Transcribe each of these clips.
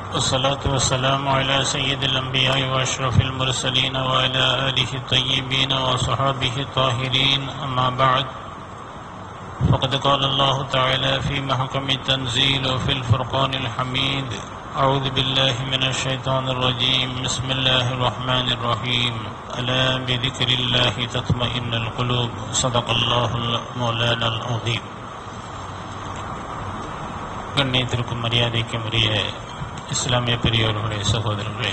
والصلاة والسلام على سيد الأنبياء وأشرف المرسلين وعلى آله الطيبين وصحابه الطاهرين أما بعد فقد قال الله تعالى في محكم التنزيل وفي الفرقان الحميد أعوذ بالله من الشيطان الرجيم بسم الله الرحمن الرحيم ألا بذكر الله تطمئن القلوب صدق الله مولانا العظيم கண்ணியத்திற்கும் மரியாதைக்கும் உரிய இஸ்லாமிய பெரியவர்களே சகோதரர்களே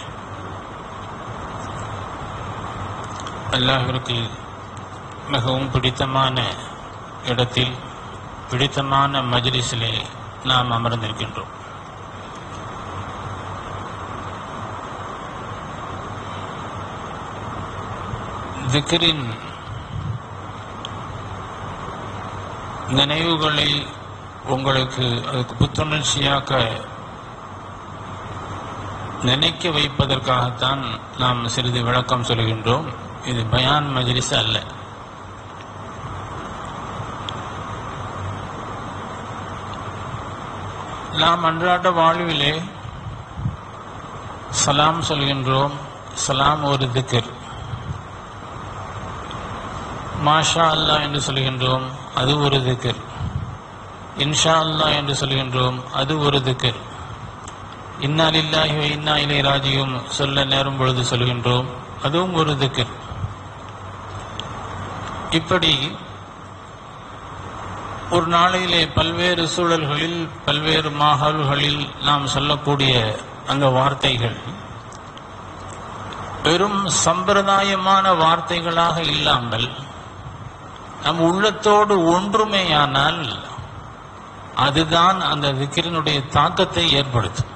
அல்லாஹிற்கு மிகவும் பிடித்தமான இடத்தில் பிடித்தமான மஜ்லிஸிலே நாம் அமர்ந்திருக்கின்றோம் திக்கரின் நினைவுகளை உங்களுக்கு அதுக்கு புத்துணர்ச்சியாக்க நினைக்க வைப்பதற்காகத்தான் நாம் சிறிது விளக்கம் சொல்கின்றோம் இது பயான் மஜ்லிஸ் அல்ல நாம் அன்றாட வாழ்விலே சலாம் சொல்கின்றோம் சலாம் ஒரு திக்கர் மாஷா அல்லாஹ் என்று சொல்கின்றோம் அது ஒரு திக்கர் இன்ஷா அல்லாஹ் என்று சொல்கின்றோம் அது ஒரு திக்கர் இன்னா லில்லாஹி வ இன்னா இலை ராஜியும் சொல்ல நேரும் பொழுது சொல்கின்றோம் அதுவும் ஒரு திக்கர் இப்படி ஒரு நாளையிலே பல்வேறு சூழல்களில் பல்வேறு மாஹல்களில் நாம் சொல்லக்கூடிய அந்த வார்த்தைகள் வெறும் சம்பிரதாயமான வார்த்தைகளாக இல்லாமல் நம் உள்ளத்தோடு ஒன்றுமேயானால் அதுதான் அந்த விக்கிரனுடைய தாக்கத்தை ஏற்படுத்தும்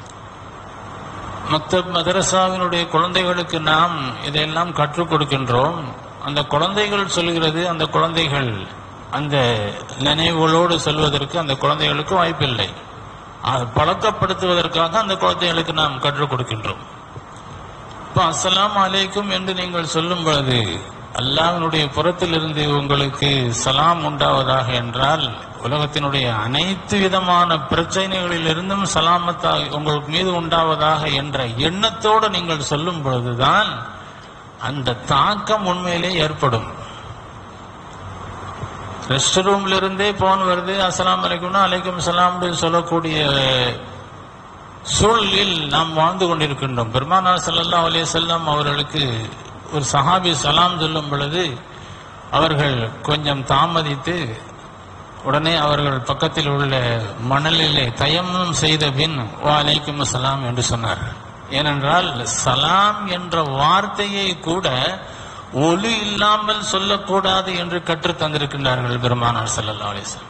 மக்தப் மதரசாவினுடைய குழந்தைகளுக்கு நாம் இதையெல்லாம் கற்றுக் கொடுக்கின்றோம் அந்த குழந்தைகள் சொல்கிறது அந்த குழந்தைகள் அந்த நினைவுகளோடு சொல்வதற்கு அந்த குழந்தைகளுக்கு வாய்ப்பில்லை அதை பழக்கப்படுத்துவதற்காக அந்த குழந்தைகளுக்கு நாம் கற்றுக் கொடுக்கின்றோம் இப்போ அஸ்ஸலாமு அலைக்கும் என்று நீங்கள் சொல்லும் பொழுது அல்லாஹ்வினுடைய புறத்திலிருந்து உங்களுக்கு சலாம் உண்டாவதாக என்றால் உலகத்தினுடைய அனைத்து விதமான பிரச்சனைகளிலிருந்தும் சலாமத்தாக உங்களுக்கு மீது உண்டாவதாக என்ற எண்ணத்தோடு நீங்கள் சொல்லும் பொழுதுதான் அந்த தாக்கம் உண்மையிலே ஏற்படும் ரெஸ்ட் ரூம்ல இருந்தே போன் வருது அஸ்லாம் அலைக்கும்னா அலைக்கும் சலாம்னு சொல்லக்கூடிய சூழலில் நாம் வாழ்ந்து கொண்டிருக்கின்றோம் பெருமானார் ஸல்லல்லாஹு அலைஹி வஸல்லம் அவர்களுக்கு ஒரு சஹாபி சலாம் சொல்லும் பொழுது அவர்கள் கொஞ்சம் தாமதித்து உடனே அவர்கள் பக்கத்தில் உள்ள மணலிலே தயமம் செய்த பின் வா அலைக்கும் சலாம் என்று சொன்னார் ஏனென்றால் சலாம் என்ற வார்த்தையை கூட ஒலி இல்லாமல் சொல்லக்கூடாது என்று கற்றுத் தந்திருக்கின்றார்கள் பெருமானார் ஸல்லல்லாஹு அலைஹி வஸல்லம்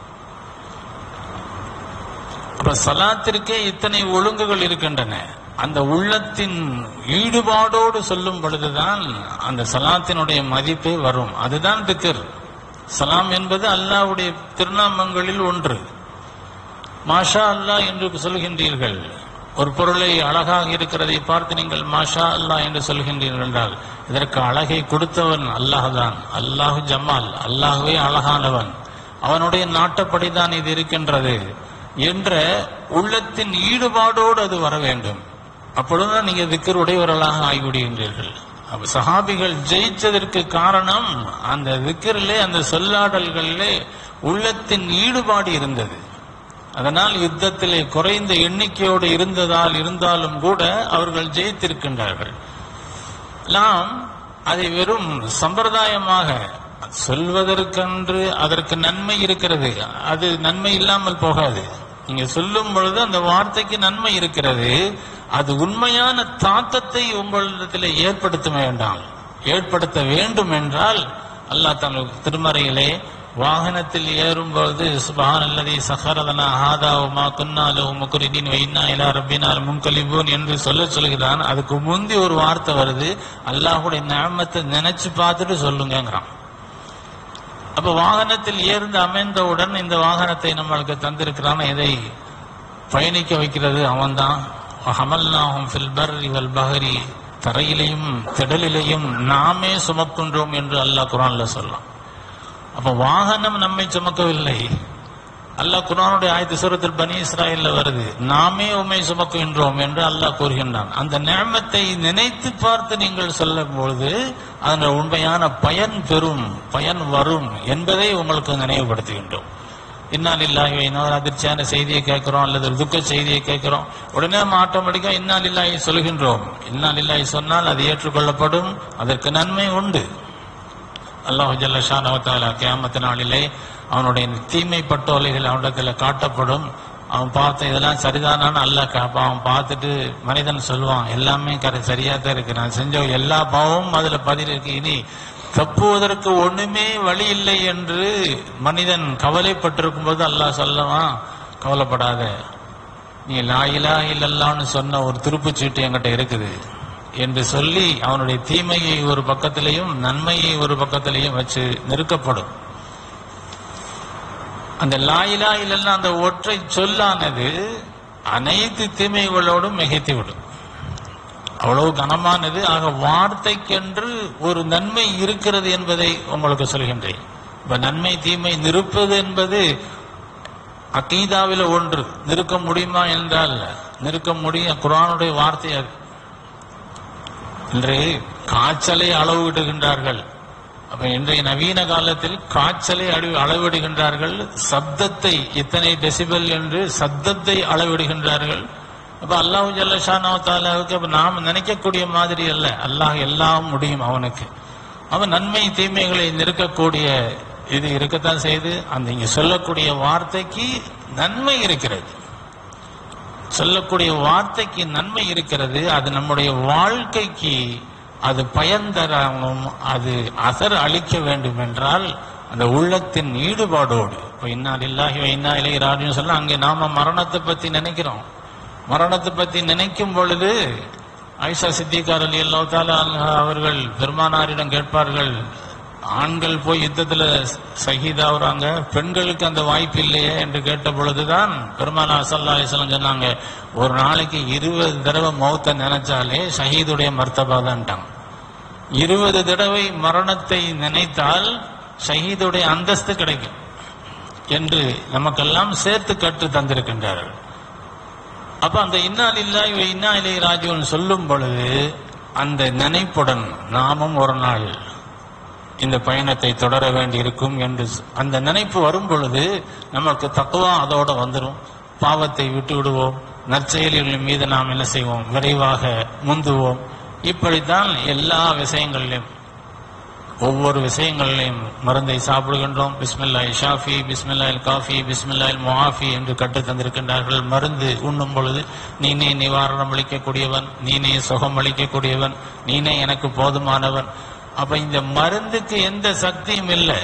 அப்ப சலாத்திற்கே இத்தனை ஒழுங்குகள் இருக்கின்றன அந்த உள்ளத்தின் ஈடுபாடோடு சொல்லும் பொழுதுதான் அந்த சலாத்தினுடைய மதிப்பே வரும் அதுதான் திக்கர் சலாம் என்பது அல்லாஹ்வுடைய திருநாமங்களில் ஒன்று மாஷா அல்லாஹ் என்று சொல்கின்றீர்கள் ஒரு பொருளை அழகாக இருக்கிறதை பார்த்து நீங்கள் மாஷா அல்லாஹ் என்று சொல்கின்றீர்கள் என்றால் இதற்கு அழகை கொடுத்தவன் அல்லாஹ் தான் அல்லாஹு ஜமால் அல்லாஹுவே அழகானவன் அவனுடைய நாட்டப்படிதான் இது இருக்கின்றது என்ற உள்ளத்தின் ஈடுபாடோடு அது வர வேண்டும் அப்பொழுதுதான் நீங்க திக்கர் உடையவர்களாக ஆகிவிடுகின்றீர்கள் அப்ப சஹாபிகள் ஜெயிச்சதற்கு காரணம் அந்த திக்கரிலே அந்த சொல்லாடல்களிலே உள்ளத்தின் ஈடுபாடு இருந்தது அதனால் யுத்தத்திலே குறைந்த எண்ணிக்கையோடு இருந்ததால் இருந்தாலும் கூட அவர்கள் ஜெயித்திருக்கின்றார்கள் நாம் அதை வெறும் சம்பிரதாயமாக சொல்வதற்கென்று அதற்கு நன்மை இருக்கிறது அது நன்மை இல்லாமல் போகாது நீங்க சொல்லும் பொழுது அந்த வார்த்தைக்கு நன்மை இருக்கிறது அது உண்மையான தாக்கத்தை உங்களிடத்தில் ஏற்படுத்த வேண்டாம் ஏற்படுத்த வேண்டும் என்றால் அல்லாஹ் தன் திருமறையிலே வாகனத்தில் ஏறும்போது சுபான் அல்லது சஹரதனா ஹாதா உமா குன்னாலு முக்குரிதீன் வைனா இலா ரப்பினால் முன்கலிபூன் என்று சொல்ல சொல்கிறான் அதுக்கு முந்தி ஒரு வார்த்தை வருது அல்லாஹுடைய நியமத்தை நினைச்சு பார்த்துட்டு சொல்லுங்கிறான் அப்ப வாகனத்தில் ஏறிந்து அமைந்தவுடன் இந்த வாகனத்தை நம்மளுக்கு தந்திருக்கிறான் இதை பயணிக்க வைக்கிறது அவன்தான் ஹமல்னாஹும் ஃபில் பர்ரி வல் பஹரி தரையிலையும் திடலிலையும் நாமே சுமக்கின்றோம் என்று அல்லாஹ் குரான்ல சொல்லலாம் அப்ப வாகனம் நம்மை சுமக்கவில்லை அல்லாஹ் குர்ஆனுடைய ஆயத்து சூரத்தில் பனி இஸ்ராயல்ல வருது நாமே உம்மை சுமக்குகின்றோம் என்று அல்லாஹ் கூறுகின்றான் அந்த நியமத்தை நினைத்து பார்த்து நீங்கள் சொல்லும் பொழுது அதன் உண்மையான பயன் பெறும் பயன் வரும் என்பதை உங்களுக்கு நினைவுபடுத்துகின்றோம் இன்னால் இல்லாஹி இன்னொரு அதிர்ச்சியான செய்தியை கேட்கிறோம் அல்லது ஒரு துக்க செய்தியை கேட்கிறோம் உடனே நம்ம ஆட்டோமேட்டிக்கா இன்னால் இல்லாஹி சொல்கின்றோம் இன்னால் இல்லாஹி சொன்னால் அது ஏற்றுக்கொள்ளப்படும் அதற்கு நன்மை உண்டு அல்லாஹு ஜல்ல ஷானவத்தாலா கியாமத்து நாளிலே அவனுடைய தீமை பட்டோலைகள் அவனிடத்துல காட்டப்படும் அவன் பார்த்த இதெல்லாம் சரிதானான்னு அல்லாஹ் கேட்பான் அவன் பார்த்துட்டு மனிதன் சொல்லுவான் எல்லாமே கரை சரியா தான் இருக்கு நான் செஞ்ச எல்லா பாவமும் அதுல பதில் இருக்கு இனி தப்புவதற்கு ஒண்ணுமே வழி இல்லை என்று மனிதன் கவலைப்பட்டிருக்கும் போது அல்லாஹ் சொல்லவான் கவலைப்படாத நீ லாயிலா இல்லல்லான்னு சொன்ன ஒரு திருப்புச் சீட்டு என்கிட்ட இருக்குது என்று சொல்லி அவனுடைய தீமையை ஒரு பக்கத்திலையும் நன்மையை ஒரு பக்கத்திலையும் வச்சு நிறுக்கப்படும் அந்த லாயிலா இல்லல்லா அந்த ஒற்றை சொல்லானது அனைத்து தீமைகளோடும் மிகைத்து விடும் அவ்வளவு கனமானது ஆக வார்த்தைக்கென்று ஒரு நன்மை இருக்கிறது என்பதை உங்களுக்கு சொல்கின்றேன் இப்ப நன்மை தீமை நிறுப்பது என்பது அகீதாவில் ஒன்று நிறுக்க முடியுமா என்றால் நிறுக்க முடியும் குரானுடைய வார்த்தை அது இன்று காய்ச்சலை அளவிடுகின்றார்கள் அப்ப இன்றைய நவீன காலத்தில் காய்ச்சலை அளவு அளவிடுகின்றார்கள் சப்தத்தை இத்தனை டெசிபல் என்று சப்தத்தை அளவிடுகின்றார்கள் அப்ப அல்லாஹு ஜல்லஷானாவுக்கு அப்ப நாம் நினைக்கக்கூடிய மாதிரி அல்ல அல்லாஹ் எல்லாம் முடியும் அவனுக்கு அவன் நன்மை தீமைகளை நிற்கக்கூடிய இது இருக்கத்தான் செய்து அந்த இங்க சொல்லக்கூடிய வார்த்தைக்கு நன்மை இருக்கிறது சொல்லக்கூடிய வார்த்தைக்கு நன்மை இருக்கிறது அது நம்முடைய வாழ்க்கைக்கு அது பயன் தரவும் அது அசர் அளிக்க வேண்டும் என்றால் அந்த உள்ளத்தின் ஈடுபாடோடு இப்போ இன்னா இல்லாஹி இன்னா இலை ராஜ்யம் சொல்ல அங்கே நாம மரணத்தை பத்தி நினைக்கிறோம் மரணத்தை பத்தி நினைக்கும் பொழுது ஐஷா சித்திகார் அலி அல்லாஹால அவர்கள் பெருமானாரிடம் கேட்பார்கள் ஆண்கள் போய் யுத்தத்துல சகிதாவுறாங்க பெண்களுக்கு அந்த வாய்ப்பு இல்லையே என்று கேட்ட பொழுதுதான் பெருமானா சல்லா அலிஸ்லாம் சொன்னாங்க ஒரு நாளைக்கு இருபது தடவை மௌத்த நினைச்சாலே ஷஹீதுடைய மர்த்தபா தான்ட்டாங்க இருபது தடவை மரணத்தை நினைத்தால் ஷஹீதுடைய அந்தஸ்து கிடைக்கும் என்று நமக்கெல்லாம் சேர்த்து கற்று தந்திருக்கின்றார்கள் அப்ப அந்த இன்னால் இல்லாய் இன்னா இலை ராஜுவன் சொல்லும் பொழுது அந்த நினைப்புடன் நாமும் ஒரு நாள் இந்த பயணத்தை தொடர வேண்டி இருக்கும் என்று சொ- அந்த நினைப்பு வரும் பொழுது நமக்கு தக்குவா அதோட வந்துடும் பாவத்தை விட்டு விடுவோம் நற்செயல்களின் மீது நாம் என்ன செய்வோம் விரைவாக முந்துவோம் இப்படித்தான் எல்லா விஷயங்களிலும் ஒவ்வொரு விஷயங்களிலும் மருந்தை சாப்பிடுகின்றோம் பிஸ்மில்லாஹ் ஷாஃபி பிஸ்மில்லாஹ் காஃபி பிஸ்மில்லாஹ் முஆஃபி என்று கற்றுத் தந்திருக்கின்றார்கள் மருந்து உண்ணும் பொழுது நீனே நிவாரணம் அளிக்கக்கூடியவன் நீனே சுகம் அளிக்கக்கூடியவன் நீனே எனக்கு போதுமானவன் அப்ப இந்த மருந்துக்கு எந்த சக்தியும் இல்லை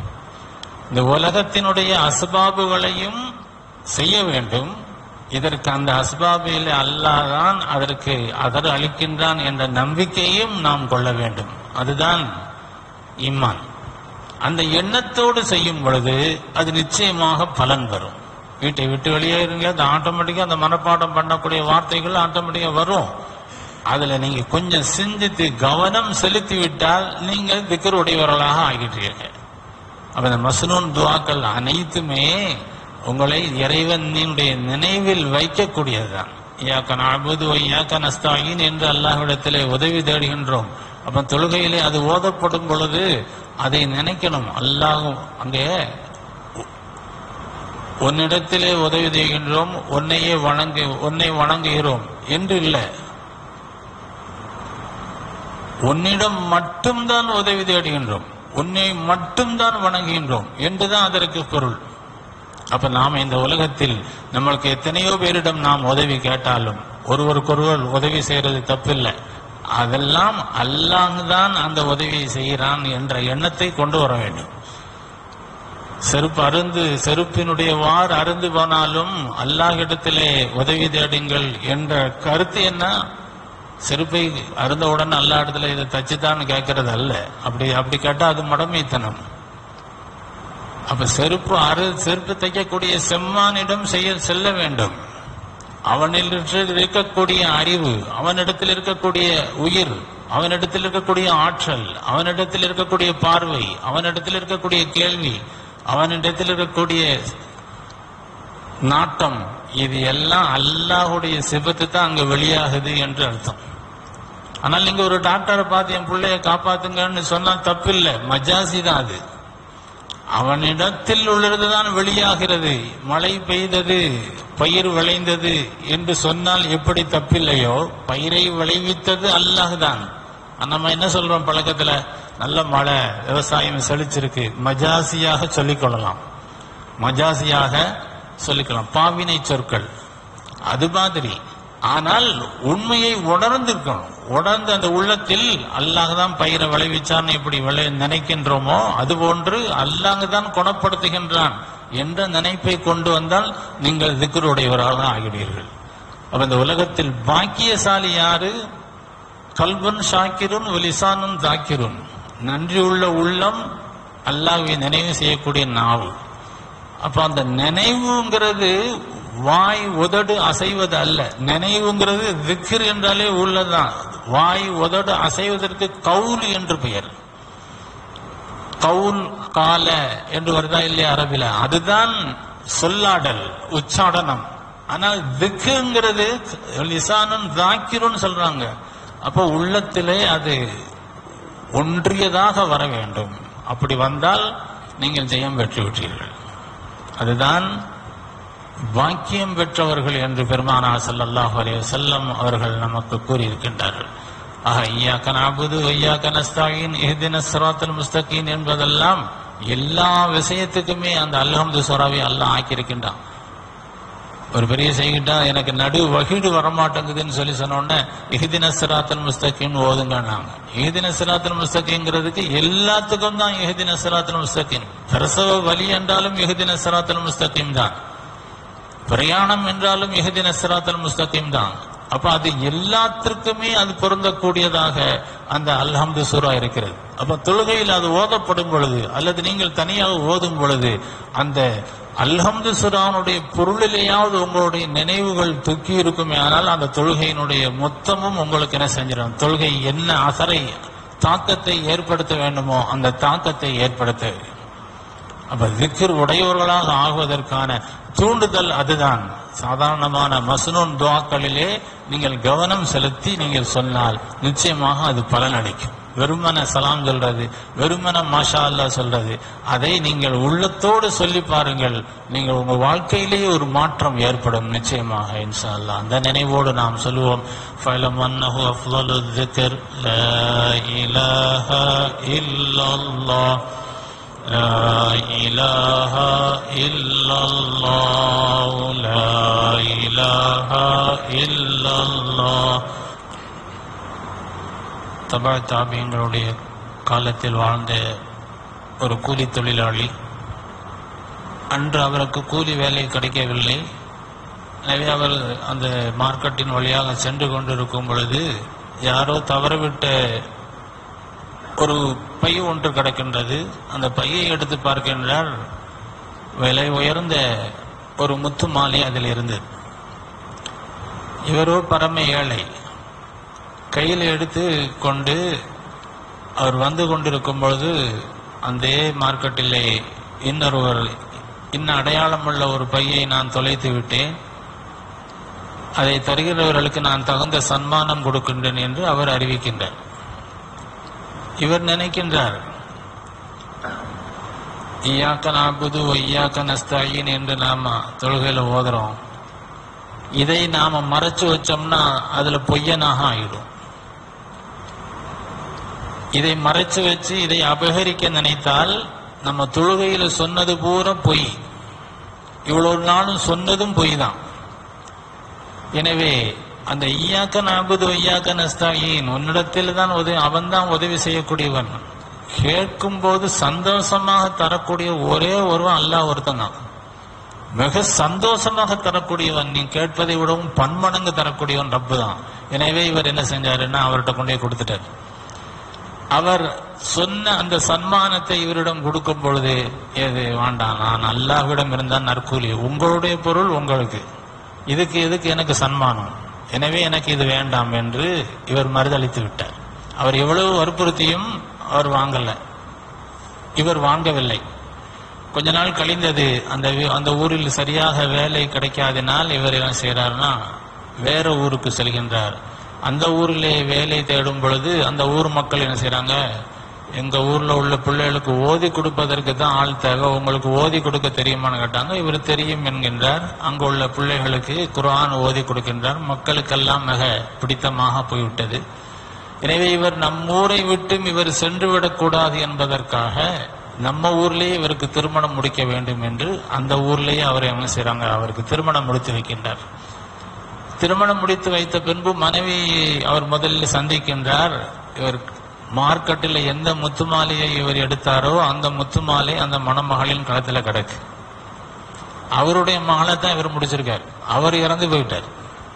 இந்த உலகத்தினுடைய அஸ்பாபுகளையும் செய்ய வேண்டும் இதற்கு அந்த அஸ்பாபில் அல்லாதான் அதற்கு அதர் அளிக்கின்றான் என்ற நம்பிக்கையும் நாம் கொள்ள வேண்டும் அதுதான் ஈமான் அந்த எண்ணத்தோடு செய்யும் பொழுது அது நிச்சயமாக பலன் வரும் வீட்டை விட்டு வெளியே இருங்க அது ஆட்டோமேட்டிக்கா அந்த மனப்பாடம் பண்ணக்கூடிய வார்த்தைகள் ஆட்டோமேட்டிக்கா வரும் அதுல நீங்க கொஞ்சம் சிந்தித்து கவனம் செலுத்தி விட்டால் நீங்கள் திக்கருடையவர்களாக ஆகிட்டீர்கள் அப்ப இந்த மஸ்னூன் துவாக்கள் அனைத்துமே உங்களை இறைவனுடைய நினைவில் வைக்கக்கூடியதுதான் ஐயாக்க நாபுது ஐயாக்க நஸ்தாயின் என்று அல்லாஹ்விடத்திலே உதவி தேடுகின்றோம் அப்ப தொழுகையிலே அது ஓதப்படும் பொழுது அதை நினைக்கணும் அல்லாஹ் அங்கே உன்னிடத்திலே உதவி செய்கின்றோம் உன்னையே வணங்கு உன்னை வணங்குகிறோம் என்று இல்லை உன்னிடம் மட்டும்தான் உதவி தேடுகின்றோம் உன்னை மட்டும்தான் வணங்குகின்றோம் என்றுதான் அதற்கு பொருள் அப்ப நாம் இந்த உலகத்தில் நம்மளுக்கு எத்தனையோ பேரிடம் நாம் உதவி கேட்டாலும் ஒருவருக்கொருவர் உதவி செய்யறது தப்பில்லை அதெல்லாம் அல்லாஹ் தான் அந்த உதவியை செய்கிறான் என்ற எண்ணத்தை கொண்டு வர வேண்டும் செருப்பு அருந்து செருப்பினுடைய வார் அருந்து போனாலும் அல்லாஹ்விடத்திலே உதவி தேடுங்கள் என்ற கருத்து என்ன செருப்பை அருந்தவுடன் அல்லா இடத்துல இதை தச்சுதான்னு கேட்கறது அல்ல அப்படி அப்படி கேட்டா அது மடமைத்தனம் அப்ப செருப்பு அரு செருப்பு தைக்கக்கூடிய செம்மானிடம் செய்ய செல்ல வேண்டும் அவனில் இருக்கக்கூடிய அறிவு அவனிடத்தில் இருக்கக்கூடிய உயிர் அவனிடத்தில் இருக்கக்கூடிய ஆற்றல் அவனிடத்தில் இருக்கக்கூடிய பார்வை அவனிடத்தில் இருக்கக்கூடிய கேள்வி அவனிடத்தில் இருக்கக்கூடிய நாட்டம் இது எல்லாம் அல்லாஹுடைய சிபத்து தான் அங்க வெளியாகுது என்று அர்த்தம் ஆனால் நீங்க ஒரு டாக்டரை பார்த்து என் பிள்ளைய காப்பாத்துங்கன்னு சொன்னா தப்பில்லை மஜாசி தான் அது அவனிடத்தில் உள்ளதுதான் வெளியாகிறது மழை பெய்தது பயிர் விளைந்தது என்று சொன்னால் எப்படி தப்பில்லையோ பயிரை விளைவித்தது அல்லாஹ் தான் நம்ம என்ன சொல்றோம் பழக்கத்துல நல்ல மழை விவசாயம் செழிச்சிருக்கு மஜாசியாக சொல்லிக் கொள்ளலாம் மஜாசியாக சொல்லிக்கலாம் பாவினை சொற்கள் அது மாதிரி ஆனால் உண்மையை உணர்ந்திருக்கணும் உணர்ந்து அந்த உள்ளத்தில் அல்லாஹ் தான் பயிரை விளைவிச்சான்னு இப்படி விளை நினைக்கின்றோமோ அதுபோன்று அல்லாஹ் தான் குணப்படுத்துகின்றான் என்ற நினைப்பை கொண்டு வந்தால் நீங்கள் திக்கருடையவராக ஆகிடுவீர்கள் அப்ப இந்த உலகத்தில் பாக்கியசாலி யாரு கல்வன் ஷாக்கிரும் லிசானும் தாக்கிரும் நன்றியுள்ள உள்ளம் அல்லாஹ்வை நினைவு செய்யக்கூடிய நாவு அப்ப அந்த நினைவுங்கிறது வாய் உதடு அசைவது அல்ல நினைவுங்கிறது திக்ர் என்றாலே உள்ளதான் வாய் உதடு அசைவதற்கு கவுல் என்று பெயர் கவுல் கால என்று வருதா இல்லையா அரபில அதுதான் சொல்லாடல் உச்சாடனம் ஆனால் திக்குங்கிறது லிசானும் தாக்கிரும் சொல்றாங்க அப்போ உள்ளத்திலே அது ஒன்றியதாக வர வேண்டும் அப்படி வந்தால் நீங்கள் ஜெயம் பெற்று விட்டீர்கள் அதுதான் பாக்கியம் பெற்றவர்கள் என்று பெருமானா ஸல்லல்லாஹு அலைஹி வஸல்லம் அவர்கள் நமக்கு கூறியிருக்கின்றார்கள் ஆக ஐயாக்க நாபுது ஐயாக்க நஸ்தாயின் இஹ்தின சிராத்தல் முஸ்தகீன் என்பதெல்லாம் எல்லா விஷயத்துக்குமே அந்த அல்ஹம்து சுராவை அல்லாஹ் ஆக்கியிருக்கின்றான் ஒரு பெரிய செய்கிட்டா எனக்கு நடு வகிடு வரமாட்டேங்குதுன்னு சொல்லி சொன்ன உடனே இஹ்தின சிராத்தல் முஸ்தகிம் ஓதுங்கன்னாங்க இஹ்தின சிராத்தல் முஸ்தகிங்கிறதுக்கு எல்லாத்துக்கும் தான் இஹ்தின சிராத்தல் முஸ்தகிம் பிரசவ வலி என்றாலும் இஹ்தின சிராத்தல் முஸ்தகிம் தான் பிரயாணம் என்றாலும் இஹ்தின சிராத்தல் முஸ்தகிம் தான் அப்ப அது எல்லாத்திற்குமே அது பொருந்தக்கூடியதாக அந்த அல்ஹம்து சூரா இருக்கிறது அப்ப தொழுகையில் அது ஓதப்படும் பொழுது அல்லது நீங்கள் தனியாக ஓதும் பொழுது அந்த அல்ஹம்து சுரானுடைய பொருளிலேயாவது உங்களுடைய நினைவுகள் துக்கி இருக்குமே ஆனால் அந்த தொழுகையினுடைய மொத்தமும் உங்களுக்கு என்ன செஞ்சிடும் தொழுகை என்ன அசரை தாக்கத்தை ஏற்படுத்த வேண்டுமோ அந்த தாக்கத்தை ஏற்படுத்த அப்ப திக்ர் உடையவர்களாக ஆகுவதற்கான தூண்டுதல் அதுதான் சாதாரணமான மஸ்னூன் துவாக்களிலே நீங்கள் கவனம் செலுத்தி நீங்கள் சொன்னால் நிச்சயமாக அது பலனளிக்கும் வெறுமன சலாம் சொல்றது வெறுமன மாஷா அல்லா சொல்றது அதை நீங்கள் உள்ளத்தோடு சொல்லி பாருங்கள் நீங்கள் உங்க வாழ்க்கையிலேயே ஒரு மாற்றம் ஏற்படும் நிச்சயமாக இன்ஷா அல்லாஹ் அந்த நினைவோடு நாம் சொல்லுவோம் فَلَمْ أَنَّهُ أَفْضَلُ الذِّكْرِ لَا إِلَهَ إِلَّا اللَّهُ لا إله إلا الله لا إله إلا الله தபா தாபியங்களுடைய காலத்தில் வாழ்ந்த ஒரு கூலி தொழிலாளி அன்று அவருக்கு கூலி வேலை கிடைக்கவில்லை எனவே அவர் அந்த மார்க்கெட்டின் வழியாக சென்று கொண்டிருக்கும் பொழுது யாரோ தவறவிட்ட ஒரு பை ஒன்று கிடக்கின்றது அந்த பையை எடுத்து பார்க்கின்றார் விலை உயர்ந்த ஒரு முத்து மாலை அதில் இருந்தது இவரோ பரம ஏழை கையில் எடுத்து கொண்டு அவர் வந்து கொண்டிருக்கும் பொழுது அந்த மார்க்கெட்டிலே இன்னொருவர் இன்ன அடையாளமுள்ள ஒரு பையை நான் தொலைத்து விட்டேன் அதை தருகிறவர்களுக்கு நான் தகுந்த சன்மானம் கொடுக்கின்றேன் என்று அவர் அறிவிக்கின்றார் இவர் நினைக்கின்றார் ஈயாக்க நாபுது ஒய்யாக்க நஸ்தாயின் என்று நாம தொழுகையில ஓதுறோம் இதை நாம மறைச்சு வச்சோம்னா அதுல பொய்யனாக ஆயிடும் இதை மறைச்சு வச்சு இதை அபகரிக்க நினைத்தால் நம்ம தொழுகையில சொன்னது பூரா பொய் இவ்வளவு நாளும் சொன்னதும் பொய் தான் எனவே அந்த ஈயாக்க நாபுது ஒய்யாக்க நஸ்தாயின் உன்னிடத்தில் தான் உதவி அவன் தான் உதவி செய்யக்கூடியவன் கேட்கும் போது சந்தோஷமாக தரக்கூடிய ஒரே ஒருவன் அல்லாஹ் ஒருத்தன் தான் மிக சந்தோஷமாக தரக்கூடியவன் நீ கேட்பதை விடவும் பன்மடங்கு தரக்கூடியவன் ரப்பு தான் எனவே இவர் என்ன செஞ்சாருன்னா அவர்கிட்ட கொண்டே கொடுத்துட்டார் அவர் சொன்ன அந்த சன்மானத்தை இவரிடம் கொடுக்கும் பொழுது ஏது வேண்டாம் நான் அல்லாஹ்விடம் இருந்தால் நற்கூலி உங்களுடைய பொருள் உங்களுக்கு இதுக்கு எதுக்கு எனக்கு சன்மானம் எனவே எனக்கு இது வேண்டாம் என்று இவர் மறுதளித்து விட்டார் அவர் எவ்வளவு வற்புறுத்தியும் அவர் வாங்கல இவர் வாங்கவில்லை கொஞ்ச நாள் கழிந்தது அந்த வி- அந்த ஊரில் சரியாக வேலை கிடைக்காதனால் இவர் என்ன செய்கிறார்னா வேற ஊருக்கு செல்கின்றார் அந்த ஊரிலே வேலை தேடும் பொழுது அந்த ஊர் மக்கள் என்ன செய்றாங்க எங்க ஊர்ல உள்ள பிள்ளைகளுக்கு ஓதி கொடுப்பதற்கு தான் ஆள் தேவை உங்களுக்கு ஓதி கொடுக்க தெரியுமான்னு கேட்டாங்க இவர் தெரியும் என்கின்றார் அங்கு உள்ள பிள்ளைகளுக்கு குர்ஆன் ஓதி கொடுக்கின்றார் மக்களுக்கெல்லாம் மிக பிடித்தமாக போய்விட்டது எனவே இவர் நம் ஊரை விட்டும் இவர் சென்று விடக்கூடாது என்பதற்காக நம்ம ஊர்லயே இவருக்கு திருமணம் முடிக்க வேண்டும் என்று அந்த ஊர்லயே அவர் என்ன செய்றாங்க அவருக்கு திருமணம் முடித்து வைக்கின்றார் திருமணம் முடித்து வைத்த பின்பு மனைவி அவர் முதலில் சந்திக்கின்றார் இவர் மார்க்கெட்டில் எந்த முத்துமாலையை இவர் எடுத்தாரோ அந்த முத்துமாலை அந்த மணமகளின் களத்துல கிடக்கு அவருடைய மகளை தான் இவர் முடிச்சிருக்கார் அவர் இறந்து போயிட்டார்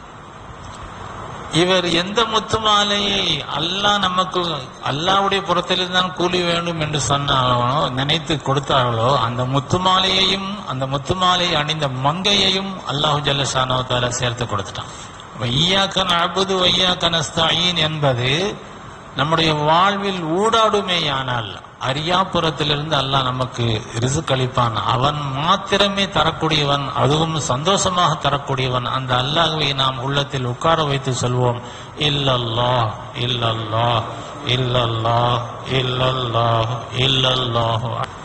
இவர் எந்த முத்து மாலையை அல்லாஹ் நமக்கு அல்லாவுடைய புறத்திலிருந்து தான் கூலி வேண்டும் என்று சொன்னாலோ நினைத்து கொடுத்தார்களோ அந்த முத்து மாலையையும் அந்த முத்து மாலையை அணிந்த மங்கையையும் அல்லாஹு ஜல்லஷானோ தால சேர்த்து கொடுத்துட்டான் வையாக்கன் அபுது வையாக்கன் அஸ்தாயின் என்பது நம்முடைய வாழ்வில் ஊடாடுமேயானால் அரியாபுரத்திலிருந்து அல்லாஹ் நமக்கு ரிசுக் அளிப்பான் அவன் மாத்திரமே தரக்கூடியவன் அதுவும் சந்தோஷமாக தரக்கூடியவன் அந்த அல்லாஹ்வை நாம் உள்ளத்தில் உட்கார வைத்து சொல்வோம் இல்லல்லாஹ் இல்லல்லாஹ் இல்லல்லாஹ் இல்லல்லாஹ் இல்லல்லாஹ்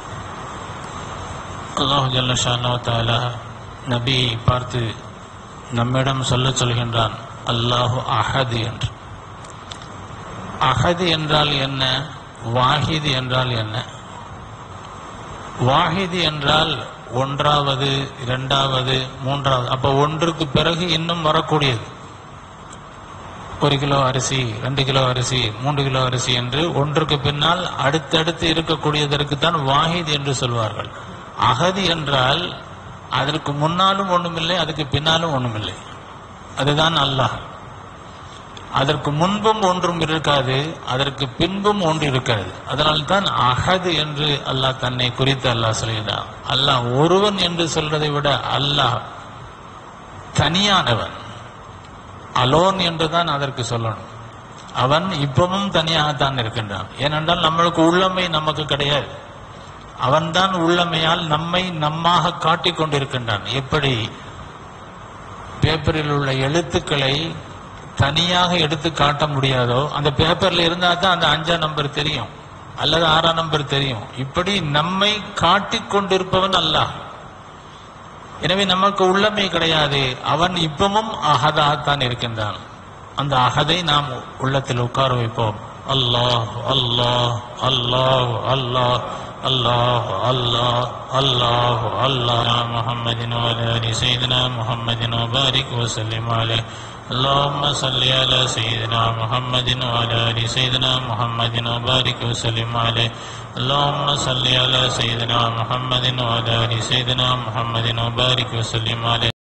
அல்லாஹ் ஜல்லஷானோ தாலா நபி பார்த்து நம்மிடம் சொல்லச் சொல்கின்றான் அல்லாஹு அஹது என்று அகது என்றால் என்ன வாஹிது என்றால் என்ன வாஹிது என்றால் ஒன்றாவது இரண்டாவது மூன்றாவது அப்ப ஒன்றுக்கு பிறகு இன்னும் வரக்கூடியது ஒரு கிலோ அரிசி ரெண்டு கிலோ அரிசி மூன்று கிலோ அரிசி என்று ஒன்றுக்கு பின்னால் அடுத்தடுத்து இருக்கக்கூடியதற்கு தான் வாஹித் என்று சொல்வார்கள் அகதி என்றால் அதற்கு முன்னாலும் ஒண்ணுமில்லை அதுக்கு பின்னாலும் ஒண்ணுமில்லை அதுதான் அல்லாஹ் அதற்கு முன்பும் ஒன்றும் இருக்காது அதற்கு பின்பும் ஒன்று இருக்காது அதனால்தான் அகது என்று அல்லாஹ் தன்னை குறித்து அல்லாஹ் சொல்கிறான் அல்லாஹ் ஒருவன் என்று சொல்றதை விட அல்லாஹ் தனியானவன் அலோன் என்றுதான் அதற்கு சொல்லணும் அவன் இப்பவும் தனியாகத்தான் இருக்கின்றான் ஏனென்றால் நம்மளுக்கு உள்ளமை நமக்கு கிடையாது அவன்தான் உள்ளமையால் நம்மை நம்மாக காட்டிக் கொண்டிருக்கின்றான் எப்படி பேப்பரில் உள்ள எழுத்துக்களை தனியாக எடுத்து காட்ட முடியாதோ அந்த பேப்பர்ல இருந்தா தான் அந்த அஞ்சாம் நம்பர் தெரியும் அல்லது ஆறாம் நம்பர் தெரியும் இப்படி நம்மை காட்டிக் கொண்டிருப்பவன் அல்லாஹ் எனவே நமக்கு உள்ளமை கிடையாது அவன் இப்பவும் அகதாகத்தான் இருக்கின்றான் அந்த அகதை நாம் உள்ளத்தில் உட்கார வைப்போம் அல்லாஹ் அல்லாஹ் அல்லாஹ் அல்லாஹ் அல்லாஹ் அல்லாஹ் அல்லாஹ் அல்லாஹ் முஹம்மதின் وعلى سيدنا محمد وبارك وسلم عليه اللهم صل على سيدنا محمد وعلى ال سيدنا محمد وبارك وسلم عليه اللهم صل على سيدنا محمد وعلى ال سيدنا محمد وبارك وسلم عليه